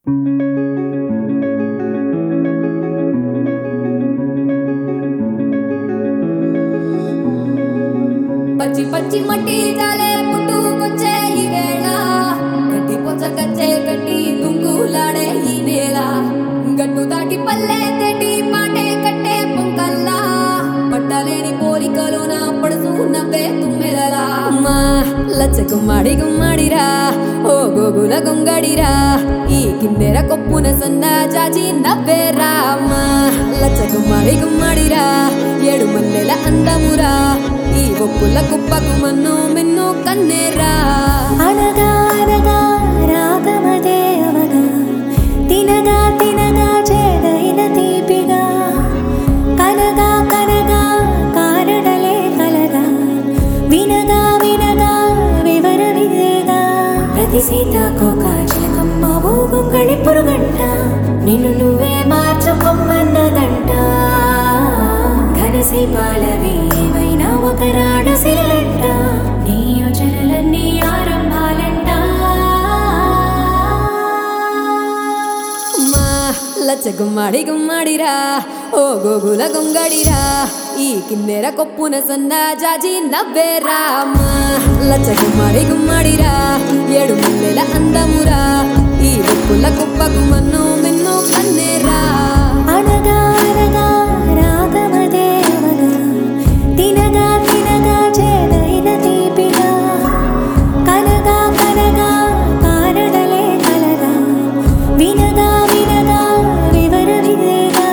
పచ్చి పచ్చి మట్టి జాలే పుట్టుకొచ్చే ఈ వేళ గడ్డి పొచ్చకచ్చే గడ్డి దుంకులాడే ఈ నేల గట్టు దాటి పల్లె తెటి పాటే కట్టే పొంకల్లా పట్టలేని పోలికలు నా పడుతూ నవ్వే తుమ్మెదలా అమ్మా లచ్చ గుమ్మాడి గుమ్మాడిరా ఓ గోగుల గొంగడిరా ఈ కిందెర కొప్పున సన్న జాజి నవ్వేరా అమ్మా లచ్చ గుమ్మాడి గుమ్మాడిరా ఏడు మల్లెల అందమురా ఈ ఒప్పుల కుప్పకు మన్ను మిన్ను కన్నేరా అనగా అనగా రాగమదే అవగా తినగా తినగా చేదైన తీపిగా కనగా కనగా కారణలే కలగా వినగా వినగా వివర విదేగా ప్రతి సీతాకోక చిలకమ్మ ఊగుంగడి పురుగంట నిన్ను నువ్వే మార్చుకోమన్నదంట ఘనసి పాలవి ఏమైనా ఒక రాడు సిరలంట నీ యోచనలన్నీ ఆరంభాలంట అమ్మా లచ్చ గుమ్మాడి గుమ్మాడిరా ఓ గోగుల గొంగడిరా ఈ కిన్నెర కొప్పున సన్న జాజి నవ్వేరా అమ్మా లచ్చ గుమ్మాడి గుమ్మాడిరా ఏడు మల్లెల అందమురా ఈ ఒప్పుల కుప్పకు మన్ను మిన్ను కన్నేరా అనగా అనగా రాగమదే అవగా తినగా తినగా చేదైన తీపిగా కనగా కనగా కారణలే కలగా వినగా వినగా వివర విదేగా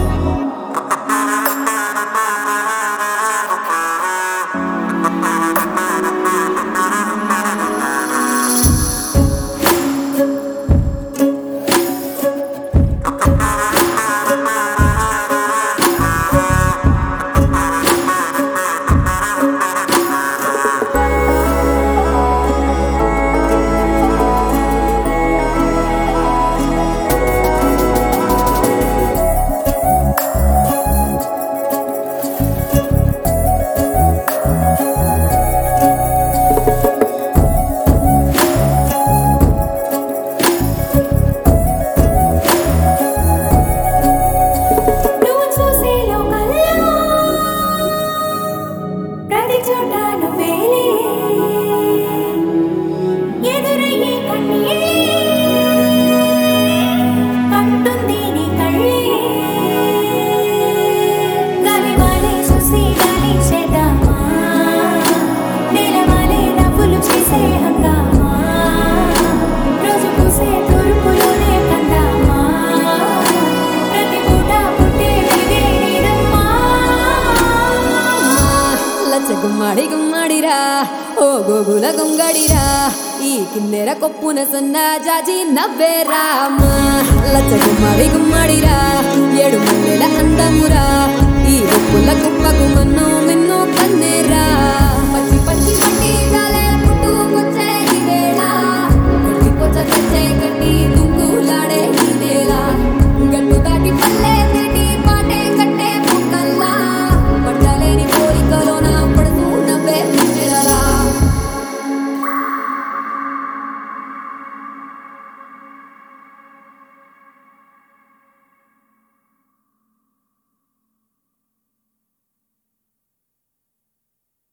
నువ్వు చూసే లోకల్లో ప్రతి చోట నువ్వేలే ఎదురయ్యే కన్నీళ్ళే కంటుంది నీ కళ్ళే గాలివాలే చూసి గాలి చేద్దామా నేలవాలే నవ్వులు చేసే హంగామా రోజు పూసే తూర్పులోనే కందామా ప్రతి పూట పుట్టే వెలిగే నీదమ్మా లచ్చ గుమ్మాడి గుమ్మాడిరా ఓ గోగుల గొంగడిరా ఈ కిన్నెర కొప్పున సన్న జాజి నవ్వేరా అమ్మా లచ్చ గుమ్మాడి గుమ్మాడిరా ఏడు మల్లెల అందమురా ఈ ఒప్పుల కుప్పకు మన్ను మిన్ను కన్నేరా